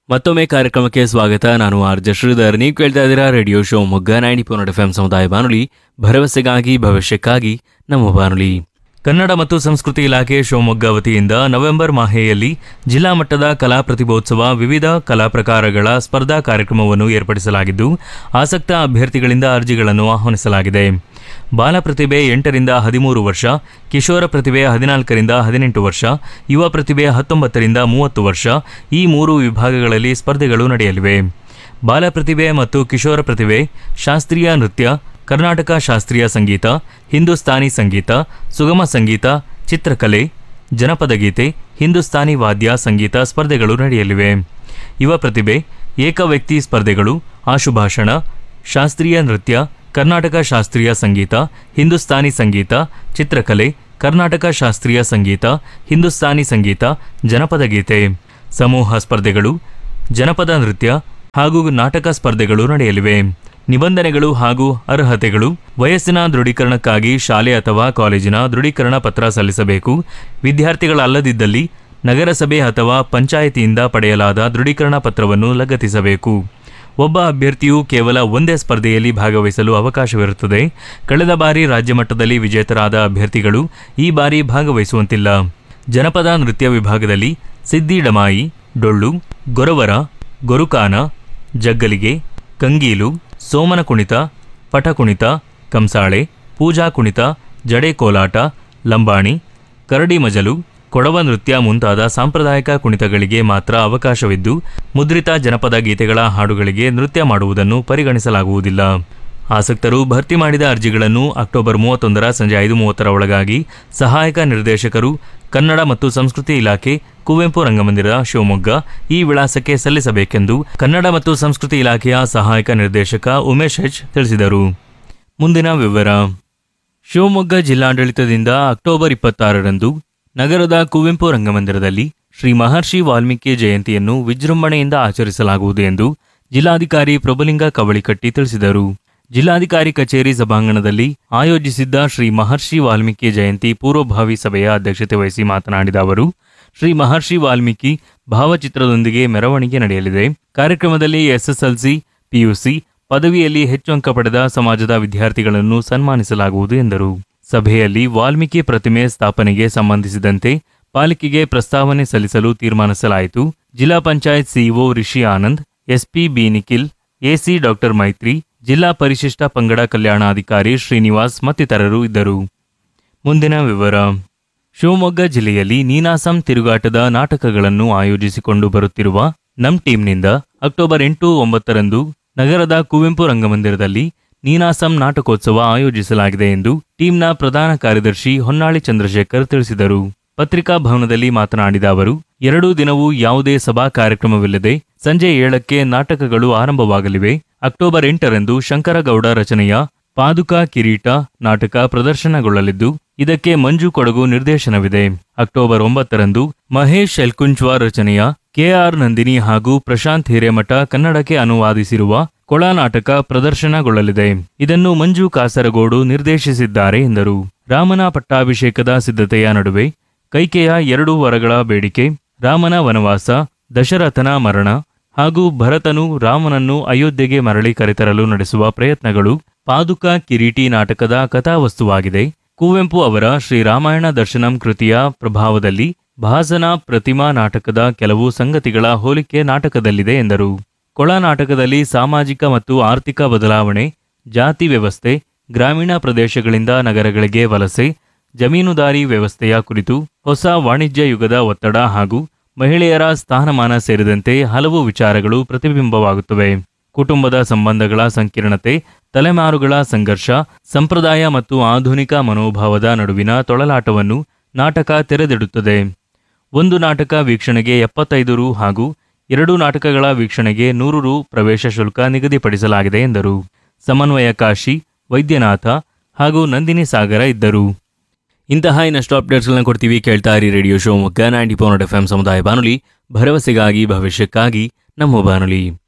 ಮತ್ತೊಮ್ಮೆ ಕಾರ್ಯಕ್ರಮಕ್ಕೆ ಸ್ವಾಗತ ನಾನು ಆರ್ ಜೆ ಶ್ರೀಧರ್ ನೀವು ಕೇಳ್ತಾ ಇದ್ದೀರಾ radio Shimoga ninety point F M ಸಮುದಾಯ ಬಾನುಲಿ ಭರವಸೆಗಾಗಿ ಭವಿಷ್ಯಕ್ಕಾಗಿ ನಮ್ಮ ಬಾನುಲಿ ಕನ್ನಡ ಮತ್ತು ಸಂಸ್ಕೃತಿ ಇಲಾಖೆ ಶಿವಮೊಗ್ಗ ವತಿಯಿಂದ ನವೆಂಬರ್ ಮಾಹೆಯಲ್ಲಿ ಜಿಲ್ಲಾ ಮಟ್ಟದ ಕಲಾ ಪ್ರತಿಭೋತ್ಸವ ವಿವಿಧ ಕಲಾ ಪ್ರಕಾರಗಳ ಸ್ಪರ್ಧಾ ಕಾರ್ಯಕ್ರಮವನ್ನು ಏರ್ಪಡಿಸಲಾಗಿದ್ದು ಆಸಕ್ತ ಅಭ್ಯರ್ಥಿಗಳಿಂದ ಅರ್ಜಿಗಳನ್ನು ಆಹ್ವಾನಿಸಲಾಗಿದೆ ಬಾಲ ಪ್ರತಿಭೆ ಎಂಟರಿಂದ ಹದಿಮೂರು ವರ್ಷ ಕಿಶೋರ ಪ್ರತಿಭೆ ಹದಿನಾಲ್ಕರಿಂದ ಹದಿನೆಂಟು ವರ್ಷ ಯುವ ಪ್ರತಿಭೆ ಹತ್ತೊಂಬತ್ತರಿಂದ ಮೂವತ್ತು ವರ್ಷ ಈ ಮೂರು ವಿಭಾಗಗಳಲ್ಲಿ ಸ್ಪರ್ಧೆಗಳು ನಡೆಯಲಿವೆ ಬಾಲ ಪ್ರತಿಭೆ ಮತ್ತು ಕಿಶೋರ ಪ್ರತಿಭೆ ಶಾಸ್ತ್ರೀಯ ನೃತ್ಯ ಕರ್ನಾಟಕ ಶಾಸ್ತ್ರೀಯ ಸಂಗೀತ ಹಿಂದೂಸ್ತಾನಿ ಸಂಗೀತ ಸುಗಮ ಸಂಗೀತ ಚಿತ್ರಕಲೆ ಜನಪದ ಗೀತೆ ಹಿಂದೂಸ್ತಾನಿ ವಾದ್ಯ ಸಂಗೀತ ಸ್ಪರ್ಧೆಗಳು ನಡೆಯಲಿವೆ ಯುವ ಪ್ರತಿಭೆ ಏಕವ್ಯಕ್ತಿ ಸ್ಪರ್ಧೆಗಳು ಆಶುಭಾಷಣ ಶಾಸ್ತ್ರೀಯ ನೃತ್ಯ ಕರ್ನಾಟಕ ಶಾಸ್ತ್ರೀಯ ಸಂಗೀತ ಹಿಂದೂಸ್ತಾನಿ ಸಂಗೀತ ಚಿತ್ರಕಲೆ ಕರ್ನಾಟಕ ಶಾಸ್ತ್ರೀಯ ಸಂಗೀತ ಹಿಂದೂಸ್ತಾನಿ ಸಂಗೀತ ಜನಪದ ಗೀತೆ ಸಮೂಹ ಸ್ಪರ್ಧೆಗಳು ಜನಪದ ನೃತ್ಯ ಹಾಗೂ ನಾಟಕ ಸ್ಪರ್ಧೆಗಳು ನಡೆಯಲಿವೆ ನಿಬಂಧನೆಗಳು ಹಾಗೂ ಅರ್ಹತೆಗಳು ವಯಸ್ಸಿನ ದೃಢೀಕರಣಕ್ಕಾಗಿ ಶಾಲೆ ಅಥವಾ ಕಾಲೇಜಿನ ದೃಢೀಕರಣ ಪತ್ರ ಸಲ್ಲಿಸಬೇಕು ವಿದ್ಯಾರ್ಥಿಗಳಲ್ಲದಿದ್ದಲ್ಲಿ ನಗರಸಭೆ ಅಥವಾ ಪಂಚಾಯಿತಿಯಿಂದ ಪಡೆಯಲಾದ ದೃಢೀಕರಣ ಪತ್ರವನ್ನು ಲಗತ್ತಿಸಬೇಕು ಒಬ್ಬ ಅಭ್ಯರ್ಥಿಯು ಕೇವಲ ಒಂದೇ ಸ್ಪರ್ಧೆಯಲ್ಲಿ ಭಾಗವಹಿಸಲು ಅವಕಾಶವಿರುತ್ತದೆ ಕಳೆದ ಬಾರಿ ರಾಜ್ಯ ಮಟ್ಟದಲ್ಲಿ ವಿಜೇತರಾದ ಅಭ್ಯರ್ಥಿಗಳು ಈ ಬಾರಿ ಭಾಗವಹಿಸುವಂತಿಲ್ಲ ಜನಪದ ನೃತ್ಯ ವಿಭಾಗದಲ್ಲಿ ಸಿದ್ದಿ ಡಮಾಯಿ ಡೊಳ್ಳು ಗೊರವರ ಗೊರುಕಾನ ಜಗ್ಗಲಿಗೆ ಕಂಗೀಲು ಸೋಮನ ಕುಣಿತ ಪಟ ಕುಣಿತ ಕಂಸಾಳೆ ಪೂಜಾ ಕುಣಿತ ಜಡೆ ಕೋಲಾಟ ಲಂಬಾಣಿ ಕರಡಿ ಮಜಲು ಕೊಡವ ನೃತ್ಯ ಮುಂತಾದ ಸಾಂಪ್ರದಾಯಿಕ ಕುಣಿತಗಳಿಗೆ ಮಾತ್ರ ಅವಕಾಶವಿದ್ದು ಮುದ್ರಿತ ಜನಪದ ಗೀತೆಗಳ ಹಾಡುಗಳಿಗೆ ನೃತ್ಯ ಮಾಡುವುದನ್ನು ಪರಿಗಣಿಸಲಾಗುವುದಿಲ್ಲ ಆಸಕ್ತರು ಭರ್ತಿ ಮಾಡಿದ ಅರ್ಜಿಗಳನ್ನು ಅಕ್ಟೋಬರ್ ಮೂವತ್ತೊಂದರ ಸಂಜೆ ಐದು ಮೂವತ್ತರ ಒಳಗಾಗಿ ಸಹಾಯಕ ನಿರ್ದೇಶಕರು ಕನ್ನಡ ಮತ್ತು ಸಂಸ್ಕೃತಿ ಇಲಾಖೆ ಕುವೆಂಪು ರಂಗಮಂದಿರ ಶಿವಮೊಗ್ಗ ಈ ವಿಳಾಸಕ್ಕೆ ಸಲ್ಲಿಸಬೇಕೆಂದು ಕನ್ನಡ ಮತ್ತು ಸಂಸ್ಕೃತಿ ಇಲಾಖೆಯ ಸಹಾಯಕ ನಿರ್ದೇಶಕ ಉಮೇಶ್ ಹೆಚ್ ತಿಳಿಸಿದರು ಮುಂದಿನ ವಿವರ ಶಿವಮೊಗ್ಗ ಜಿಲ್ಲಾಡಳಿತದಿಂದ ಅಕ್ಟೋಬರ್ ಇಪ್ಪತ್ತಾರರಂದು ನಗರದ ಕುವೆಂಪು ರಂಗಮಂದಿರದಲ್ಲಿ ಶ್ರೀ ಮಹರ್ಷಿ ವಾಲ್ಮೀಕಿ ಜಯಂತಿಯನ್ನು ವಿಜೃಂಭಣೆಯಿಂದ ಆಚರಿಸಲಾಗುವುದು ಎಂದು ಜಿಲ್ಲಾಧಿಕಾರಿ ಪ್ರಭುಲಿಂಗ ಕವಳಿಕಟ್ಟಿ ತಿಳಿಸಿದರು ಜಿಲ್ಲಾಧಿಕಾರಿ ಕಚೇರಿ ಸಭಾಂಗಣದಲ್ಲಿ ಆಯೋಜಿಸಿದ್ದ ಶ್ರೀ ಮಹರ್ಷಿ ವಾಲ್ಮೀಕಿ ಜಯಂತಿ ಪೂರ್ವಭಾವಿ ಸಭೆಯ ಅಧ್ಯಕ್ಷತೆ ವಹಿಸಿ ಮಾತನಾಡಿದ ಅವರು ಶ್ರೀ ಮಹರ್ಷಿ ವಾಲ್ಮೀಕಿ ಭಾವಚಿತ್ರದೊಂದಿಗೆ ಮೆರವಣಿಗೆ ನಡೆಯಲಿದೆ ಕಾರ್ಯಕ್ರಮದಲ್ಲಿ ಎಸ್ಎಸ್ಎಲ್ಸಿ ಪಿಯುಸಿ ಪದವಿಯಲ್ಲಿ ಹೆಚ್ಚು ಅಂಕ ಪಡೆದ ಸಮಾಜದ ವಿದ್ಯಾರ್ಥಿಗಳನ್ನು ಸನ್ಮಾನಿಸಲಾಗುವುದು ಎಂದರು ಸಭೆಯಲ್ಲಿ ವಾಲ್ಮೀಕಿ ಪ್ರತಿಮೆ ಸ್ಥಾಪನೆಗೆ ಸಂಬಂಧಿಸಿದಂತೆ ಪಾಲಿಕೆಗೆ ಪ್ರಸ್ತಾವನೆ ಸಲ್ಲಿಸಲು ತೀರ್ಮಾನಿಸಲಾಯಿತು ಜಿಲ್ಲಾ panchayat CEO Rishi Anand SP B Nikhil AC doctor Maitri ಜಿಲ್ಲಾ ಪರಿಶಿಷ್ಟ ಪಂಗಡ ಕಲ್ಯಾಣಾಧಿಕಾರಿ ಶ್ರೀನಿವಾಸ್ ಮತ್ತಿತರರು ಇದ್ದರು ಮುಂದಿನ ವಿವರ ಶಿವಮೊಗ್ಗ ಜಿಲ್ಲೆಯಲ್ಲಿ ನೀನಾಸಂ ತಿರುಗಾಟದ ನಾಟಕಗಳನ್ನು ಆಯೋಜಿಸಿಕೊಂಡು ಬರುತ್ತಿರುವ ನಮ್ ಟೀಮ್ನಿಂದ ಅಕ್ಟೋಬರ್ ಎಂಟು ಒಂಬತ್ತರಂದು ನಗರದ ಕುವೆಂಪು ರಂಗಮಂದಿರದಲ್ಲಿ ನೀನಾಸಂ ನಾಟಕೋತ್ಸವ ಆಯೋಜಿಸಲಾಗಿದೆ ಎಂದು ಟೀಮ್ನ ಪ್ರಧಾನ ಕಾರ್ಯದರ್ಶಿ ಹೊನ್ನಾಳಿ ಚಂದ್ರಶೇಖರ್ ತಿಳಿಸಿದರು ಪತ್ರಿಕಾ ಭವನದಲ್ಲಿ ಮಾತನಾಡಿದ ಅವರು ಎರಡೂ ದಿನವೂ ಯಾವುದೇ ಸಭಾ ಕಾರ್ಯಕ್ರಮವಿಲ್ಲದೆ ಸಂಜೆ ಏಳಕ್ಕೆ ನಾಟಕಗಳು ಆರಂಭವಾಗಲಿವೆ ಅಕ್ಟೋಬರ್ ಎಂಟರಂದು ಶಂಕರಗೌಡ ರಚನೆಯ ಪಾದುಕಾ ಕಿರೀಟ ನಾಟಕ ಪ್ರದರ್ಶನಗೊಳ್ಳಲಿದ್ದು ಇದಕ್ಕೆ ಮಂಜು ಕೊಡಗು ನಿರ್ದೇಶನವಿದೆ ಅಕ್ಟೋಬರ್ ಒಂಬತ್ತರಂದು ಮಹೇಶ್ ಶೆಲ್ಕುಂಚ್ವಾ ರಚನೆಯ ಕೆಆರ್ ನಂದಿನಿ ಹಾಗೂ ಪ್ರಶಾಂತ್ ಹಿರೇಮಠ ಕನ್ನಡಕ್ಕೆ ಅನುವಾದಿಸಿರುವ ಕೊಳ ನಾಟಕ ಪ್ರದರ್ಶನಗೊಳ್ಳಲಿದೆ ಇದನ್ನು ಮಂಜು ಕಾಸರಗೋಡು ನಿರ್ದೇಶಿಸಿದ್ದಾರೆ ಎಂದರು ರಾಮನ ಪಟ್ಟಾಭಿಷೇಕದ ಸಿದ್ಧತೆಯ ನಡುವೆ ಕೈಕೆಯ ಎರಡು ವರಗಳ ಬೇಡಿಕೆ ರಾಮನ ವನವಾಸ ದಶರಥನ ಮರಣ ಹಾಗೂ ಭರತನು ರಾಮನನ್ನು ಅಯೋಧ್ಯೆಗೆ ಮರಳಿ ಕರೆತರಲು ನಡೆಸುವ ಪ್ರಯತ್ನಗಳು ಪಾದುಕ ಕಿರೀಟಿ ನಾಟಕದ ಕಥಾವಸ್ತುವಾಗಿದೆ ಕುವೆಂಪು ಅವರ ಶ್ರೀರಾಮಾಯಣ ದರ್ಶನಂ ಕೃತಿಯ ಪ್ರಭಾವದಲ್ಲಿ ಭಾಸನ ಪ್ರತಿಮಾ ನಾಟಕದ ಕೆಲವು ಸಂಗತಿಗಳ ಹೋಲಿಕೆ ನಾಟಕದಲ್ಲಿದೆ ಎಂದರು ಕೊಳ ನಾಟಕದಲ್ಲಿ ಸಾಮಾಜಿಕ ಮತ್ತು ಆರ್ಥಿಕ ಬದಲಾವಣೆ ಜಾತಿ ವ್ಯವಸ್ಥೆ ಗ್ರಾಮೀಣ ಪ್ರದೇಶಗಳಿಂದ ನಗರಗಳಿಗೆ ವಲಸೆ ಜಮೀನುದಾರಿ ವ್ಯವಸ್ಥೆಯ ಕುರಿತು ಹೊಸ ವಾಣಿಜ್ಯ ಯುಗದ ಒತ್ತಡ ಹಾಗೂ ಮಹಿಳೆಯರ ಸ್ಥಾನಮಾನ ಸೇರಿದಂತೆ ಹಲವು ವಿಚಾರಗಳು ಪ್ರತಿಬಿಂಬವಾಗುತ್ತವೆ ಕುಟುಂಬದ ಸಂಬಂಧಗಳ ಸಂಕೀರ್ಣತೆ ತಲೆಮಾರುಗಳ ಸಂಘರ್ಷ ಸಂಪ್ರದಾಯ ಮತ್ತು ಆಧುನಿಕ ಮನೋಭಾವದ ನಡುವಿನ ತೊಳಲಾಟವನ್ನು ನಾಟಕ ತೆರೆದಿಡುತ್ತದೆ ಒಂದು ನಾಟಕ ವೀಕ್ಷಣೆಗೆ ಎಪ್ಪತ್ತೈದು ರು ಹಾಗೂ ಎರಡು ನಾಟಕಗಳ ವೀಕ್ಷಣೆಗೆ ನೂರು ರು ಪ್ರವೇಶ ಶುಲ್ಕ ನಿಗದಿಪಡಿಸಲಾಗಿದೆ ಎಂದರು ಸಮನ್ವಯ ಕಾಶಿ ವೈದ್ಯನಾಥ ಹಾಗೂ ನಂದಿನಿ ಸಾಗರ ಇದ್ದರು ಇಂತಹ ಇನ್ನಷ್ಟು ಅಪ್ಡೇಟ್ಸ್ಗಳನ್ನ ಕೊಡ್ತೀವಿ ಕೇಳ್ತಾ ಇರಿ radio Shimoga ninety point F M ಸಮುದಾಯ ಬಾನುಲಿ ಭರವಸೆಗಾಗಿ ಭವಿಷ್ಯಕ್ಕಾಗಿ ನಮ್ಮ ಬಾನುಲಿ